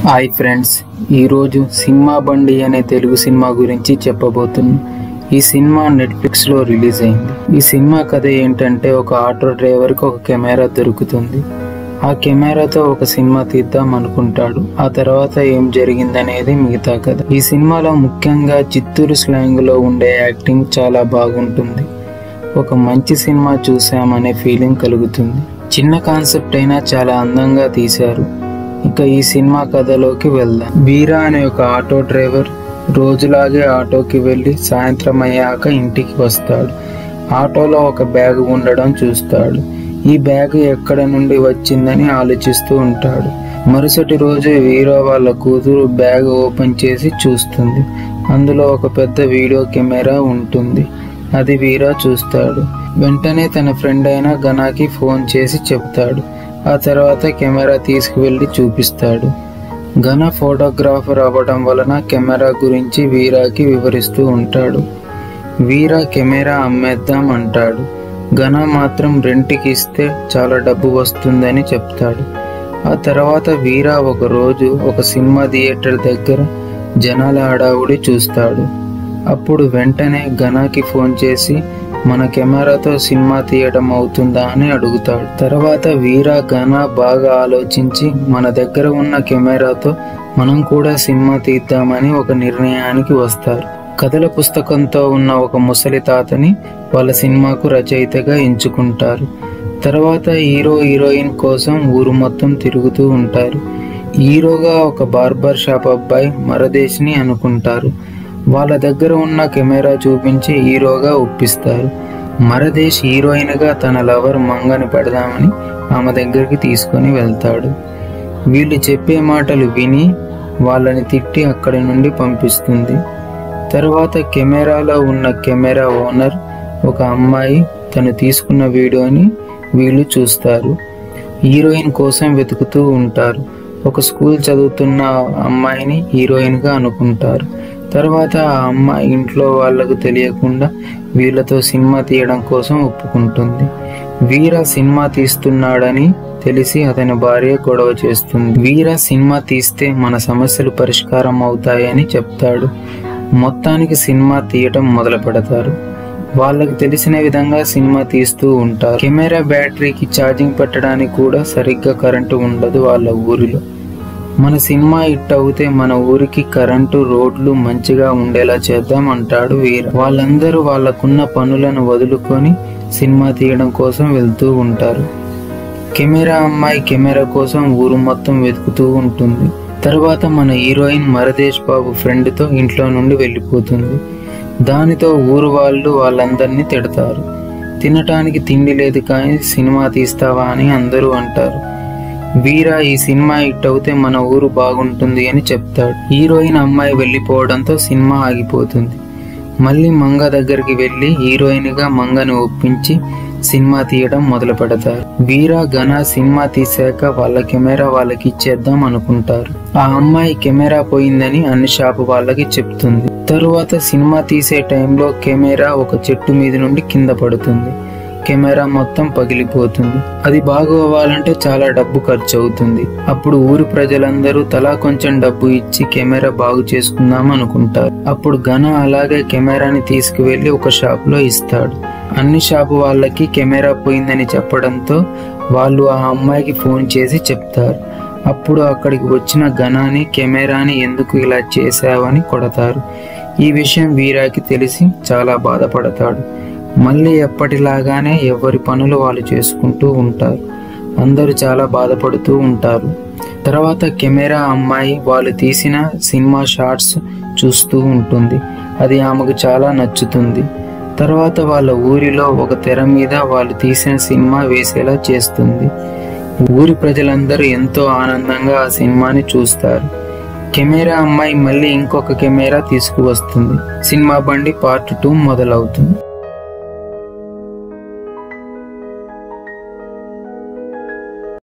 hi friends ఈరోజు cinema బండి అనే తెలుగు సినిమా గురించి చెప్పబోతున్నాం ఈ సినిమా నెట్ఫ్లిక్స్లో రిలీజ్ అయింది ఈ సినిమా కథ ఏంటంటే ఒక ఆటో డ్రైవర్కి ఒక కెమెరా దొరుకుతుంది ఆ కెమెరాతో ఒక సినిమా తీద్దాం అనుకుంటాడు ఆ తర్వాత ఏం జరిగిందనేది మిగతా కథ ఈ సినిమాలో ముఖ్యంగా చిత్తూరు స్లాంగ్లో ఉండే యాక్టింగ్ చాలా బాగుంటుంది ఒక మంచి సినిమా చూసామనే ఫీలింగ్ కలుగుతుంది చిన్న కాన్సెప్ట్ అయినా చాలా అందంగా తీశారు ఇక ఈ సినిమా కథలోకి వెళ్దాం వీరా అనే ఒక ఆటో డ్రైవర్ రోజులాగే ఆటోకి వెళ్ళి సాయంత్రం అయ్యాక ఇంటికి వస్తాడు ఆటోలో ఒక బ్యాగ్ ఉండడం చూస్తాడు ఈ బ్యాగ్ ఎక్కడ నుండి వచ్చిందని ఆలోచిస్తూ ఉంటాడు మరుసటి రోజు వీరా వాళ్ళ కూతురు బ్యాగ్ ఓపెన్ చేసి చూస్తుంది అందులో ఒక పెద్ద వీడియో కెమెరా ఉంటుంది అది వీరా చూస్తాడు వెంటనే తన ఫ్రెండ్ అయిన గనాకి ఫోన్ చేసి చెప్తాడు ఆ తర్వాత కెమెరా తీసుకువెళ్ళి చూపిస్తాడు ఘన ఫోటోగ్రాఫర్ అవ్వడం వలన కెమెరా గురించి వీరాకి వివరిస్తూ ఉంటాడు వీరా కెమెరా అమ్మేద్దాం అంటాడు ఘన మాత్రం రెంట్కి ఇస్తే చాలా డబ్బు వస్తుందని చెప్తాడు ఆ తర్వాత వీరా ఒక రోజు ఒక సినిమా థియేటర్ దగ్గర జనాల హడావుడి చూస్తాడు అప్పుడు వెంటనే ఘనాకి ఫోన్ చేసి మన కెమెరాతో సినిమా తీయడం అవుతుందా అని అడుగుతాడు తర్వాత వీరా ఘన బాగా ఆలోచించి మన దగ్గర ఉన్న కెమెరాతో మనం కూడా సినిమా తీద్దామని ఒక నిర్ణయానికి వస్తారు కథల పుస్తకంతో ఉన్న ఒక ముసలి తాతని వాళ్ళ సినిమాకు రచయితగా ఎంచుకుంటారు తర్వాత హీరో హీరోయిన్ కోసం ఊరు మొత్తం తిరుగుతూ ఉంటారు హీరోగా ఒక బార్బర్ షాప్ అబ్బాయి మరదేశ్ని అనుకుంటారు వాళ్ళ దగ్గర ఉన్న కెమెరా చూపించి హీరోగా ఒప్పిస్తారు మరదేశ్ హీరోయిన్గా తన లవర్ మంగని పెడదామని ఆమె దగ్గరికి తీసుకొని వెళ్తాడు వీళ్ళు చెప్పే మాటలు విని వాళ్ళని తిట్టి అక్కడి నుండి పంపిస్తుంది తర్వాత కెమెరాలో ఉన్న కెమెరా ఓనర్ ఒక అమ్మాయి తను తీసుకున్న వీడియోని వీళ్ళు చూస్తారు హీరోయిన్ కోసం వెతుకుతూ ఉంటారు ఒక స్కూల్ చదువుతున్న అమ్మాయిని హీరోయిన్గా అనుకుంటారు తర్వాత ఆ అమ్మాయి ఇంట్లో వాళ్ళకు తెలియకుండా వీళ్ళతో సినిమా తీయడం కోసం ఒప్పుకుంటుంది వీర సినిమా తీస్తున్నాడని తెలిసి అతని భార్య గొడవ చేస్తుంది వీర సినిమా తీస్తే మన సమస్యలు పరిష్కారం అవుతాయని చెప్తాడు మొత్తానికి సినిమా తీయటం మొదలు పెడతారు వాళ్ళకి తెలిసిన విధంగా సినిమా తీస్తూ ఉంటారు కెమెరా బ్యాటరీకి ఛార్జింగ్ పెట్టడానికి కూడా సరిగ్గా కరెంటు ఉండదు వాళ్ళ ఊరిలో మన సినిమా హిట్ అవుతే మన ఊరికి కరెంటు రోడ్లు మంచిగా ఉండేలా చేద్దాం అంటాడు వీర వాళ్ళందరూ వాళ్ళకున్న పనులను వదులుకొని సినిమా తీయడం కోసం వెళ్తూ ఉంటారు కెమెరా అమ్మాయి కెమెరా కోసం ఊరు మొత్తం వెతుకుతూ ఉంటుంది తర్వాత మన హీరోయిన్ మరదేశ్ బాబు ఫ్రెండ్తో ఇంట్లో నుండి వెళ్ళిపోతుంది దానితో ఊరు వాళ్ళు వాళ్ళందరినీ తిడతారు తినటానికి తిండి లేదు కానీ సినిమా తీస్తావా అని అందరూ అంటారు వీరా ఈ సినిమా హిట్ అవుతే మన ఊరు బాగుంటుంది అని చెప్తాడు హీరోయిన్ అమ్మాయి వెళ్ళిపోవడంతో సినిమా ఆగిపోతుంది మళ్ళీ మంగ దగ్గరికి వెళ్ళి హీరోయిన్గా మంగని ఒప్పించి సినిమా తీయడం మొదలు పెడతారు వీరా ఘన సినిమా తీసాక వాళ్ళ కెమెరా వాళ్ళకి ఇచ్చేద్దాం అనుకుంటారు ఆ అమ్మాయి కెమెరా పోయిందని అన్ని షాపు వాళ్ళకి చెప్తుంది తరువాత సినిమా తీసే టైంలో కెమెరా ఒక చెట్టు మీద నుండి కింద పడుతుంది కెమెరా మొత్తం పగిలిపోతుంది అది బాగు అవ్వాలంటే చాలా డబ్బు ఖర్చు అవుతుంది అప్పుడు ఊరి ప్రజలందరూ తలా కొంచెం డబ్బు ఇచ్చి కెమెరా బాగు చేసుకుందాం అనుకుంటారు అప్పుడు ఘన అలాగే కెమెరాని తీసుకువెళ్లి ఒక షాప్ లో ఇస్తాడు అన్ని షాపు వాళ్ళకి కెమెరా పోయిందని చెప్పడంతో వాళ్ళు ఆ అమ్మాయికి ఫోన్ చేసి చెప్తారు అప్పుడు అక్కడికి వచ్చిన ఘనాని కెమెరాని ఎందుకు ఇలా చేశావని కొడతారు ఈ విషయం వీరాకి తెలిసి చాలా బాధపడతాడు మళ్ళీ ఎప్పటిలాగానే ఎవరి పనులు వాళ్ళు చేసుకుంటూ ఉంటారు అందరూ చాలా బాధపడుతూ ఉంటారు తర్వాత కెమెరా అమ్మాయి వాళ్ళు తీసిన సినిమా షార్ట్స్ చూస్తూ ఉంటుంది అది ఆమెకు చాలా నచ్చుతుంది తర్వాత వాళ్ళ ఊరిలో ఒక తెర మీద వాళ్ళు తీసిన సినిమా వేసేలా చేస్తుంది ఊరి ప్రజలందరూ ఎంతో ఆనందంగా ఆ సినిమాని చూస్తారు కెమెరా అమ్మాయి మళ్ళీ ఇంకొక కెమెరా తీసుకువస్తుంది సినిమా బండి పార్ట్ టూ మొదలవుతుంది